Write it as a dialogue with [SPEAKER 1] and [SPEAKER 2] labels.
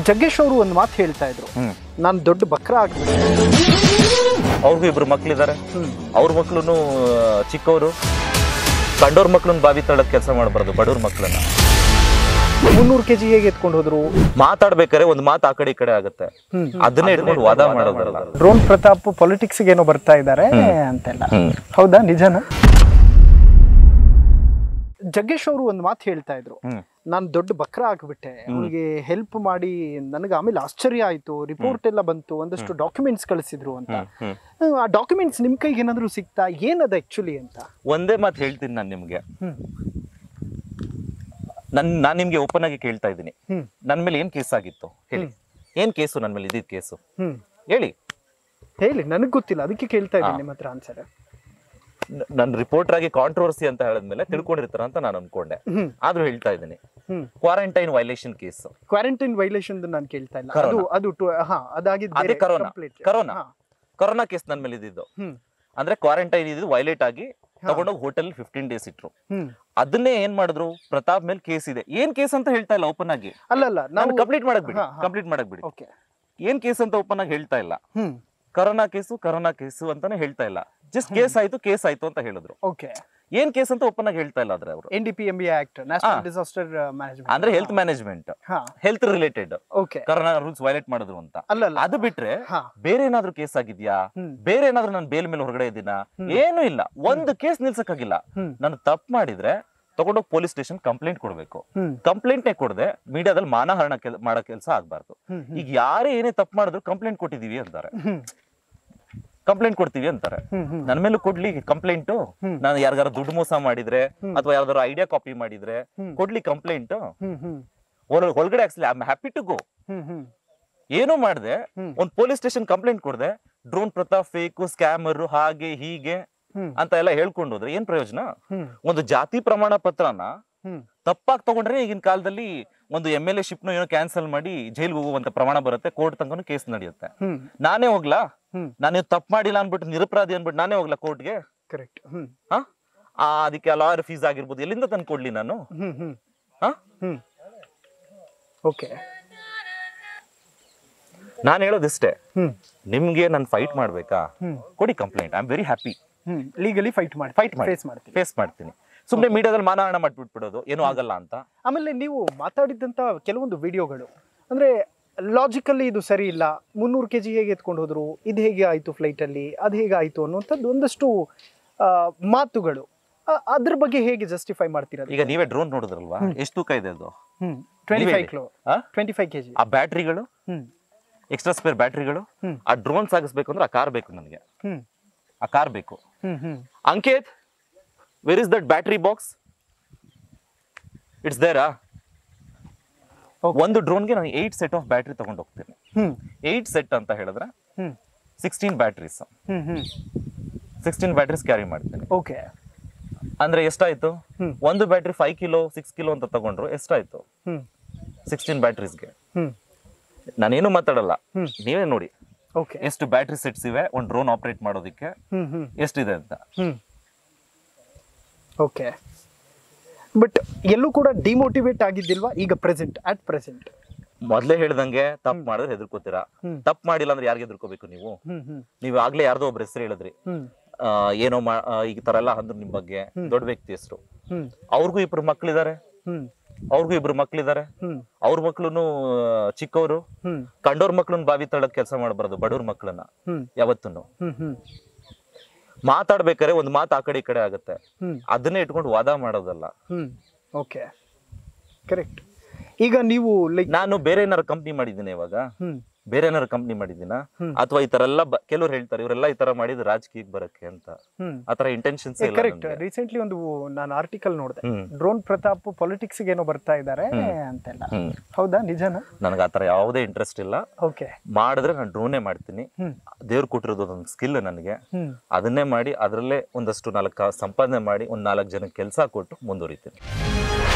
[SPEAKER 1] ಜಗ್ಗೇಶ್ ಅವರು ಒಂದು ಮಾತು ಹೇಳ್ತಾ ಇದ್ರು
[SPEAKER 2] ಹ್ಮ್
[SPEAKER 1] ನಾನು ದೊಡ್ಡ ಬಕ್ರ ಆಗ್ಬಿಟ್ಟೆ
[SPEAKER 2] ಅವ್ರಿಗೂ ಇಬ್ರು ಮಕ್ಳಿದ್ದಾರೆ
[SPEAKER 1] ಹ್ಮ್.
[SPEAKER 2] ಅವ್ರ ಮಕ್ಳು ಚಿಕ್ಕವರು ಕಂಡೋರ್ ಮಕ್ಳನ್ನ ಬಾವಿ ತಳಕ್ ಕೆಲಸ ಮಾಡಬಾರ್ದು ಬಡವ್ರ ಮಕ್ಳನ್ನ
[SPEAKER 1] ಮುನ್ನೂರು ಕೆಜಿ ಹೇಗೆ ಎತ್ಕೊಂಡು ಹೋದ್ರು
[SPEAKER 2] ಮಾತಾಡ್ಬೇಕಾದ್ರೆ ಒಂದ್ ಮಾತು ಆ ಕಡೆ ಈ ಕಡೆ ಆಗುತ್ತೆ
[SPEAKER 1] ಹ್ಮ್.
[SPEAKER 2] ಅದನ್ನೇ ಇಟ್ಕೊಂಡು ವಾದ ಮಾಡೋದಲ್ಲ
[SPEAKER 1] ಡ್ರೋನ್ ಪ್ರತಾಪ್ ಪೊಲಿಟಿಕ್ಸ್ ಏನೋ ಬರ್ತಾ ಇದ್ದಾರೆ ಅಂತೆಲ್ಲ
[SPEAKER 2] ಹ್ಮ್.
[SPEAKER 1] ಹೌದಾ ನಿಜನಾ ಜಗ್ಗೇಶ್ ಅವರು ಒಂದು ಮಾತು ಹೇಳ್ತಾ ಇದ್ರು
[SPEAKER 2] ಹ್ಮ್.
[SPEAKER 1] ನಾನು ದೊಡ್ಡ ಬಕ್ರ ಆಗ್ಬಿಟ್ಟೆ ಅವನಿಗೆ ಹೆಲ್ಪ್ ಮಾಡಿ ನನಗೆ ಆಮೇಲೆ ಆಶ್ಚರ್ಯ ಆಯ್ತು ರಿಪೋರ್ಟ್ ಎಲ್ಲ ಬಂತು ಒಂದಷ್ಟು ಡಾಕ್ಯುಮೆಂಟ್ಸ್ ಕಳಿಸಿದ್ರು ಅಂತ
[SPEAKER 2] ಹ್ಮ್.
[SPEAKER 1] ಹ್ಮ್, ಆ ಡಾಕ್ಯುಮೆಂಟ್ಸ್ ನಿಮ್ ಕೈಗೆ ಏನಾದ್ರು ಸಿಗ್ತಾ ಏನದ ಆಕ್ಚುಲಿ ಅಂತ
[SPEAKER 2] ಒಂದೇ ಮಾತು ಹೇಳ್ತೀನಿ ನಾನು ನಿಮ್ಗೆ
[SPEAKER 1] ಹ್ಮ್
[SPEAKER 2] ನನ್ ನಾನ್ ನಿಮ್ಗೆ ಓಪನ್ ಆಗಿ ಕೇಳ್ತಾ ಇದ್ದೀನಿ
[SPEAKER 1] ಹ್ಮ್
[SPEAKER 2] ನನ್ ಮೇಲೆ ಏನ್ ಕೇಸ್ ಆಗಿತ್ತು ಹೇಳಿ ಏನ್ ಕೇಸು ನನ್ ಮೇಲೆ ಇದ್ದಿದ್ ಕೇಸು
[SPEAKER 1] ಹ್ಮ್
[SPEAKER 2] ಹೇಳಿ
[SPEAKER 1] ಹೇಳಿ ನನಗ್ ಗೊತ್ತಿಲ್ಲ ಅದಕ್ಕೆ ಕೇಳ್ತಾ ಇದ್ದೀನಿ ನಿಮ್ಮ ಹತ್ರ ಆನ್ಸರ್
[SPEAKER 2] ನ- ನನ್ ರಿಪೋರ್ಟರ್ ಆಗಿ ಕಾಂಟ್ರವರ್ಸಿ ಅಂತ ಹೇಳಿದ್ಮೇಲೆ ತಿಳ್ಕೊಂಡಿರ್ತಾರ ಅಂತ ನಾನು ಅನ್ಕೊಂಡೆ
[SPEAKER 1] ಹ್ಮ್
[SPEAKER 2] ಆದ್ರೂ ಹೇಳ್ತಾ ಇದ್ದೀನಿ
[SPEAKER 1] ಹ್ಮ್
[SPEAKER 2] quarantine violation case
[SPEAKER 1] quarantine violation ನಾನು ಕೇಳ್ತಾ ಇಲ್ಲ ಅದು ಅದು ಟು- ಹಾ ಅದಾಗಿದ್ದು
[SPEAKER 2] ಅದೇ
[SPEAKER 1] ಬೇರೆ
[SPEAKER 2] ಕರೋನಾ
[SPEAKER 1] complete.
[SPEAKER 2] ಕರೋನಾ
[SPEAKER 1] ಹಾ.
[SPEAKER 2] ಕರೋನಾ ಕೇಸ್ ನನ್ ಮೇಲೆ ಇದ್ದಿದ್ದು
[SPEAKER 1] ಹ್ಮ್
[SPEAKER 2] ಅಂದ್ರೆ ಕ್ವಾರಂಟೈನ್ ಇದ್ದು ವೈಲೇಟ್ ಆಗಿ ತಗೊಂಡೋಗಿ ಹೋಟೆಲ್ ಫಿಫ್ಟೀನ್ ಡೇಸ್ ಇಟ್ರು
[SPEAKER 1] ಹ್ಮ್
[SPEAKER 2] ಅದನ್ನೇ ಏನ್ ಮಾಡಿದ್ರು ಪ್ರತಾಪ್ ಮೇಲೆ ಕೇಸ್ ಇದೆ ಏನ್ ಕೇಸ್ ಅಂತ ಹೇಳ್ತಾ ಇಲ್ಲ ಓಪನ್ ಆಗಿ
[SPEAKER 1] ಅಲ್ಲ ಅಲ್ಲ
[SPEAKER 2] ನಾನು
[SPEAKER 1] ನಾವು
[SPEAKER 2] ಕಂಪ್ಲೀಟ್ ಮಾಡಕ್ ಬಿಡಿ
[SPEAKER 1] ಹಾ, ಹಾ.
[SPEAKER 2] ಕಂಪ್ಲೀಟ್ ಮಾಡಕ್ ಬಿಡಿ
[SPEAKER 1] ಓಕೆ
[SPEAKER 2] ಏನ್ ಕೇಸ್ ಅಂತ ಓಪನ್ ಆಗಿ ಹೇಳ್ತಾ ಇಲ್ಲ
[SPEAKER 1] ಹ್ಮ್
[SPEAKER 2] ಕರೋನಾ ಕೇಸು ಕರೋನಾ ಕೇಸು ಅಂತಾನೆ ಹೇಳ್ತಾ ಇಲ್ಲ ಜಸ್ಟ್ ಕೇಸ್ ಆಯ್ತು ಕೇಸ್ ಆಯ್ತು ಅಂತ ಹೇಳಿದ್ರು
[SPEAKER 1] ಓಕೆ
[SPEAKER 2] ಏನ್ ಕೇಸ್ ಅಂತ ಓಪನ್ ಆಗಿ ಹೇಳ್ತಾ ಇಲ್ಲ ಆದ್ರೆ ಅವರು
[SPEAKER 1] N D P M B act national disaster management
[SPEAKER 2] ಅಂದ್ರೆ ಹೆಲ್ತ್ ಮ್ಯಾನೇಜ್ಮೆಂಟ್
[SPEAKER 1] ಹಾ
[SPEAKER 2] health related
[SPEAKER 1] okay
[SPEAKER 2] corona rules violate ಮಾಡಿದ್ರು ಅಂತ
[SPEAKER 1] ಅಲ್ಲ ಅಲ್ಲ
[SPEAKER 2] ಅದು ಬಿಟ್ರೆ
[SPEAKER 1] ಹಾ
[SPEAKER 2] ಬೇರೆ ಏನಾದ್ರೂ ಕೇಸ್ ಆಗಿದ್ಯಾ
[SPEAKER 1] ಹ್ಮ್.
[SPEAKER 2] ಬೇರೆ ಏನಾದ್ರೂ ನಾನು ಬೇಲ್ ಮೇಲೆ ಹೊರಗಡೆ ಇದ್ದೀನಾ ಏನು ಇಲ್ಲ ಒಂದು ಕೇಸ್ ನಿಲ್ಸಕ್ಕಾಗಿಲ್ಲ
[SPEAKER 1] ಹ್ಮ್
[SPEAKER 2] ನಾನು ತಪ್ಪು ಮಾಡಿದ್ರೆ ತಗೊಂಡೋಗಿ ಪೊಲೀಸ್ ಸ್ಟೇಷನ್ ಕಂಪ್ಲೇಂಟ್ ಕೊಡ್ಬೇಕು
[SPEAKER 1] ಹ್ಮ್
[SPEAKER 2] ಕಂಪ್ಲೇಂಟ್ನೇ ಕೊಡದೆ ಮೀಡಿಯಾದಲ್ಲಿ ಮಾನಹರಣ ಕೆಲ್- ಮಾಡೋ ಕೆಲಸ ಆಗ್ಬಾರ್ದು
[SPEAKER 1] ಹ್ಮ್
[SPEAKER 2] ಈಗ ಯಾರೇ ಏನೇ ತಪ್ಪು ಮಾಡಿದ್ರು ಕಂಪ್ಲೇಂಟ್ ಕೊಟ್ಟಿದೀವಿ ಅಂತಾರೆ
[SPEAKER 1] ಹ್ಮ್
[SPEAKER 2] ಕಂಪ್ಲೇಂಟ್ ಕೊಡ್ತೀವಿ ಅಂತಾರೆ
[SPEAKER 1] ಹ್ಮ್ ಹ್ಮ್
[SPEAKER 2] ನನ್ನ ಮೇಲೂ ಕೊಡ್ಲಿ ಕಂಪ್ಲೇಂಟ್
[SPEAKER 1] ಹ್ಮ್.
[SPEAKER 2] ನಾನು ಯಾರಿಗಾರ ದುಡ್ಡು ಮೋಸ ಮಾಡಿದ್ರೆ ಅಥವಾ ಯಾವ್ದಾರು ಐಡಿಯಾ ಕಾಪಿ ಮಾಡಿದ್ರೆ
[SPEAKER 1] ಹ್ಮ್.
[SPEAKER 2] ಕೊಡ್ಲಿ ಕಂಪ್ಲೇಂಟ್
[SPEAKER 1] ಹ್ಮ್ ಹ್ಮ್
[SPEAKER 2] ಒಳಗಡೆ ಹಾಕ್ಸ್ಲಿ I am happy to go
[SPEAKER 1] ಹ್ಮ್ ಹ್ಮ್
[SPEAKER 2] ಏನೂ ಮಾಡ್ದೆ
[SPEAKER 1] ಹ್ಮ್.
[SPEAKER 2] ಒಂದ್ ಪೊಲೀಸ್ ಸ್ಟೇಷನ್ ಕಂಪ್ಲೇಂಟ್ ಕೊಡ್ದೆ ಡ್ರೋನ್ ಪ್ರತಾಪ್ ಫೇಕ್ ಸ್ಕ್ಯಾಮರ್ ಹಾಗೆ ಹೀಗೆ
[SPEAKER 1] ಹ್ಮ್
[SPEAKER 2] ಅಂತ ಎಲ್ಲ ಹೇಳ್ಕೊಂಡು ಹೋದ್ರೆ ಏನ್ ಪ್ರಯೋಜನ
[SPEAKER 1] ಹ್ಮ್
[SPEAKER 2] ಒಂದು ಜಾತಿ ಪ್ರಮಾಣ ಪತ್ರನ
[SPEAKER 1] ಹ್ಮ್
[SPEAKER 2] ತಪ್ಪಾಗಿ ತಗೊಂಡ್ರೆ ಈಗಿನ ಕಾಲದಲ್ಲಿ ಒಂದು ಎಮ್ ಎಲ್ ಎ ಶಿಪ್ನು ಏನೋ ಕ್ಯಾನ್ಸಲ್ ಮಾಡಿ ಜೈಲ್ಗೆ ಹೋಗುವಂತ ಪ್ರಮಾಣ ಬರುತ್ತೆ ಕೋರ್ಟ್ ತನಕ ಕೇಸ್ ನಡೆಯುತ್ತೆ
[SPEAKER 1] ಹ್ಮ್
[SPEAKER 2] ನಾನೇ ಹೋಗ್ಲಾ
[SPEAKER 1] ಹ್ಮ್
[SPEAKER 2] ನಾನು ತಪ್ಪು ಮಾಡಿಲ್ಲ ಅನ್ಬಿಟ್ಟು ನಿರಪರಾಧಿ ಅನ್ಬಿಟ್ಟು ನಾನೇ ಹೋಗ್ಲಾ ಕೋರ್ಟ್ಗೆ
[SPEAKER 1] ಕರೆಕ್ಟ್ ಹ್ಮ್
[SPEAKER 2] ಹಾ ಆ, ಅದಕ್ಕೆ ಲಾಯರ್ ಫೀಸ್ ಆಗಿರ್ಬೋದು ಎಲ್ಲಿಂದ ತಂದು ಕೊಡ್ಲಿ ನಾನು
[SPEAKER 1] ಹ್ಮ್ ಹ್ಮ್
[SPEAKER 2] ಹಾ
[SPEAKER 1] ಹ್ಮ್ ಓಕೆ
[SPEAKER 2] ನಾನು ಹೇಳೋದಿಷ್ಟೇ
[SPEAKER 1] ಹ್ಮ್
[SPEAKER 2] ನಿಮ್ಗೆ ನಾನು ಫೈಟ್ ಮಾಡ್ಬೇಕಾ
[SPEAKER 1] ಹ್ಮ್
[SPEAKER 2] ಕೊಡಿ complaint I am very happy
[SPEAKER 1] ಹ್ಮ್ ಲೀಗಲಿ ಫೈಟ್ ಮಾಡಿ
[SPEAKER 2] ಫೈಟ್ ಮಾಡಿ
[SPEAKER 1] ಫೇಸ್ ಮಾಡ್ತೀವಿ
[SPEAKER 2] ಫೇಸ್ ಮಾಡ್ತೀನಿ ಸುಮ್ಮನೆ ಮೀಡಿಯಾದಲ್ಲಿ ಮಾನಹಾಣ ಮಾಡ್ಬಿಟ್ಬಿಡೋದು ಏನೂ ಆಗಲ್ಲ ಅಂತ
[SPEAKER 1] ಆಮೇಲೆ ನೀವು ಮಾತಾಡಿದಂಥ ಕೆಲವೊಂದು ವಿಡಿಯೋಗಳು ಅಂದರೆ ಲಾಜಿಕಲ್ಲಿ ಇದು ಸರಿ ಇಲ್ಲ ಮುನ್ನೂರು ಕೆ ಜಿ ಹೇಗೆ ಎತ್ಕೊಂಡು ಹೋದ್ರು ಇದು ಹೇಗೆ ಆಯಿತು ಫ್ಲೈಟಲ್ಲಿ ಅದು ಹೇಗೆ ಆಯಿತು ಅನ್ನುವಂಥದ್ದು ಒಂದಷ್ಟು ಆ, ಮಾತುಗಳು ಆ, ಅದ್ರ ಬಗ್ಗೆ ಹೇಗೆ ಜಸ್ಟಿಫೈ ಮಾಡ್ತೀರಾ
[SPEAKER 2] ಈಗ ನೀವೇ ಡ್ರೋನ್ ನೋಡಿದ್ರಲ್ವಾ ಎಷ್ಟು ತೂಕ ಇದೆ ಅದು
[SPEAKER 1] ಹ್ಮ್ ಟ್ವೆಂಟಿ
[SPEAKER 2] ನೀವೇ
[SPEAKER 1] ಫೈವ್
[SPEAKER 2] ಹೇಳಿ.
[SPEAKER 1] ಕಿಲೋ
[SPEAKER 2] ಆ?
[SPEAKER 1] ಟ್ವೆಂಟಿ ಫೈವ್ ಕೆ ಜಿ
[SPEAKER 2] ಆ ಬ್ಯಾಟ್ರಿಗಳು
[SPEAKER 1] ಹ್ಮ್
[SPEAKER 2] ಎಕ್ಸ್ಟ್ರಾ ಸ್ಪೇರ್ ಬ್ಯಾಟ್ರಿಗಳು
[SPEAKER 1] ಹ್ಮ್.
[SPEAKER 2] ಆ ಡ್ರೋನ್ ಸಾಗಿಸ್ಬೇಕು ಅಂದ್ರೆ ಆ ಕಾರ್ ಬೇಕು ನನಗೆ
[SPEAKER 1] ಹ್ಮ್
[SPEAKER 2] ಆ ಕಾರ್ ಬೇಕು
[SPEAKER 1] ಹ್ಮ್ ಹ್ಮ್
[SPEAKER 2] Ankit where is that battery box it's there
[SPEAKER 1] Okay.
[SPEAKER 2] ಒಂದು ಡ್ರೋನ್ಗೆ ನಾನು ಏಯ್ಟ್ ಸೆಟ್ ಆಫ್ ಬ್ಯಾಟ್ರಿ ತಗೊಂಡು ಹೋಗ್ತೀನಿ
[SPEAKER 1] ಹ್ಮ್
[SPEAKER 2] ಏಯ್ಟ್ ಸೆಟ್ ಅಂತ ಹೇಳಿದ್ರೆ
[SPEAKER 1] ಹ್ಮ್
[SPEAKER 2] ಸಿಕ್ಸ್ಟೀನ್ ಬ್ಯಾಟ್ರೀಸ್
[SPEAKER 1] ಹ್ಮ್ ಹ್ಮ್
[SPEAKER 2] ಸಿಕ್ಸ್ಟೀನ್ ಬ್ಯಾಟ್ರೀಸ್ ಕ್ಯಾರಿ ಮಾಡ್ತೀನಿ
[SPEAKER 1] ಓಕೆ
[SPEAKER 2] ಅಂದ್ರೆ ಎಷ್ಟಾಯ್ತು
[SPEAKER 1] ಹ್ಮ್.
[SPEAKER 2] ಒಂದು battery five kilo six kilo ಅಂತ ತಗೊಂಡ್ರು ಎಷ್ಟಾಯ್ತು
[SPEAKER 1] ಹ್ಮ್
[SPEAKER 2] ಸಿಕ್ಸ್ಟೀನ್ ಬ್ಯಾಟ್ರೀಸ್ಗೆ
[SPEAKER 1] ಹ್ಮ್
[SPEAKER 2] ನಾನೇನು ಮಾತಾಡಲ್ಲ
[SPEAKER 1] ಹ್ಮ್.
[SPEAKER 2] ನೀವೇ ನೋಡಿ
[SPEAKER 1] ಓಕೆ
[SPEAKER 2] ಎಷ್ಟು ಬ್ಯಾಟ್ರಿ ಸೆಟ್ಸ್ ಇವೆ ಒಂದು ಡ್ರೋನ್ ಆಪರೇಟ್ ಮಾಡೋದಕ್ಕೆ
[SPEAKER 1] ಹ್ಮ್ ಹ್ಮ್
[SPEAKER 2] ಎಷ್ಟಿದೆ ಅಂತ
[SPEAKER 1] ಹ್ಮ್ ಓಕೆ ಬಟ್ ಎಲ್ಲೂ ಕೂಡ ಡಿಮೋಟಿವೇಟ್ ಆಗಿದ್ದಿಲ್ವಾ ಈಗ ಪ್ರೆಸೆಂಟ್ ಅಟ್ ಪ್ರೆಸೆಂಟ್
[SPEAKER 2] ಮೊದ್ಲೇ ಹೇಳ್ದಂಗೆ ತಪ್ಪು ಮಾಡಿದ್ರೆ ಹೆದರ್ಕೋತೀರಾ
[SPEAKER 1] ಹ್ಮ್.
[SPEAKER 2] ತಪ್ಪು ಮಾಡಿಲ್ಲ ಅಂದ್ರೆ ಯಾರಿಗೆ ಹೆದರ್ಕೋಬೇಕು ನೀವು
[SPEAKER 1] ಹ್ಮ್ ಹ್ಮ್
[SPEAKER 2] ನೀವು ಆಗ್ಲೇ ಯಾರ್ದೋ ಒಬ್ರ ಹೆಸರು ಹೇಳಿದ್ರಿ
[SPEAKER 1] ಹ್ಮ್
[SPEAKER 2] ಆ, ಏನೋ ಮಾ ಆ, ಈ ತರ ಎಲ್ಲ ಅಂದ್ರು ನಿಮ್ ಬಗ್ಗೆ ದೊಡ್ಡ ವ್ಯಕ್ತಿ ಹೆಸರು
[SPEAKER 1] ಹ್ಮ್
[SPEAKER 2] ಅವ್ರಿಗೂ ಇಬ್ರು ಮಕ್ಳಿದಾರೆ
[SPEAKER 1] ಹ್ಮ್
[SPEAKER 2] ಅವ್ರಿಗೂ ಇಬ್ರು ಮಕ್ಳಿದಾರೆ
[SPEAKER 1] ಹ್ಮ್
[SPEAKER 2] ಅವ್ರ ಮಕ್ಳುನು ಚಿಕ್ಕವರು
[SPEAKER 1] ಹ್ಮ್
[SPEAKER 2] ಕಂಡೋರ್ ಮಕ್ಳನ್ನ ಬಾವಿ ತಳಕ್ ಕೆಲಸ ಮಾಡಬಾರ್ದು ಬಡವ್ರ ಮಕ್ಳನ್ನ
[SPEAKER 1] ಹ್ಮ್
[SPEAKER 2] ಯಾವತ್ತೂ
[SPEAKER 1] ಹ್ಮ್ ಹ್ಮ್
[SPEAKER 2] ಮಾತಾಡ್ಬೇಕಾದ್ರೆ ಒಂದ್ ಮಾತು ಆ ಕಡೆ ಈ ಕಡೆ ಆಗುತ್ತೆ
[SPEAKER 1] ಹ್ಮ್
[SPEAKER 2] ಅದನ್ನೇ ಇಟ್ಕೊಂಡು ವಾದ ಮಾಡೋದಲ್ಲ
[SPEAKER 1] ಹ್ಮ್ ಓಕೆ ಕರೆಕ್ಟ್ ಈಗ ನೀವು ಲೈಕ್
[SPEAKER 2] ನಾನು ಬೇರೆ ಏನಾರು ಕಂಪ್ನಿ ಮಾಡಿದ್ದೀನಿ ಇವಾಗ
[SPEAKER 1] ಹ್ಮ್
[SPEAKER 2] ಬೇರೆ ಏನಾರು ಕಂಪ್ನಿ ಮಾಡಿದ್ದೀನ
[SPEAKER 1] ಹ್ಮ್.
[SPEAKER 2] ಅಥವಾ ಈ ತರ ಎಲ್ಲ ಬ- ಕೆಲವ್ರು ಹೇಳ್ತಾರೆ ಇವರೆಲ್ಲ ಈ ತರ ಮಾಡಿದ್ ರಾಜಕೀಯಕ್ಕೆ ಬರಕ್ಕೆ ಅಂತ
[SPEAKER 1] ಹ್ಮ್
[SPEAKER 2] ಆತರ ಇಂಟೆನ್ಷನ್ಸ್ ಇಲ್ಲ
[SPEAKER 1] ಕರೆಕ್ಟ್
[SPEAKER 2] ನನ್ಗೆ.
[SPEAKER 1] ರೀಸೆಂಟ್ಲಿ ಒಂದು ನಾನು ಆರ್ಟಿಕಲ್ ನೋಡಿದೆ
[SPEAKER 2] ಹ್ಮ್
[SPEAKER 1] ಡ್ರೋನ್ ಪ್ರತಾಪ್ ಪೊಲಿಟಿಕ್ಸ್ ಏನೋ ಬರ್ತಾ ಇದ್ದಾರೆ ಅಂತೆಲ್ಲ
[SPEAKER 2] ಹ್ಮ್
[SPEAKER 1] ಹೌದಾ ನಿಜನಾ
[SPEAKER 2] ನನಗೆ ಆತರ ಯಾವುದೇ ಇಂಟ್ರೆಸ್ಟ್ ಇಲ್ಲ
[SPEAKER 1] ಓಕೆ
[SPEAKER 2] ಮಾಡಿದ್ರೆ ನಾನು ಡ್ರೋನೇ ಮಾಡ್ತೀನಿ
[SPEAKER 1] ಹ್ಮ್
[SPEAKER 2] ದೇವ್ರು ಕೊಟ್ಟಿರೋದು ಒಂದು ಸ್ಕಿಲ್ ನನಗೆ
[SPEAKER 1] ಹ್ಮ್
[SPEAKER 2] ಅದನ್ನೇ ಮಾಡಿ ಅದರಲ್ಲೇ ಒಂದಷ್ಟು ನಾಲ್ಕು ಸಂಪಾದನೆ ಮಾಡಿ ಒಂದ್ ನಾಲ್ಕು ಜನಕ್ಕೆ ಕೆಲಸ ಕೊಟ್ಟು ಮುಂದುವರಿತೀನಿ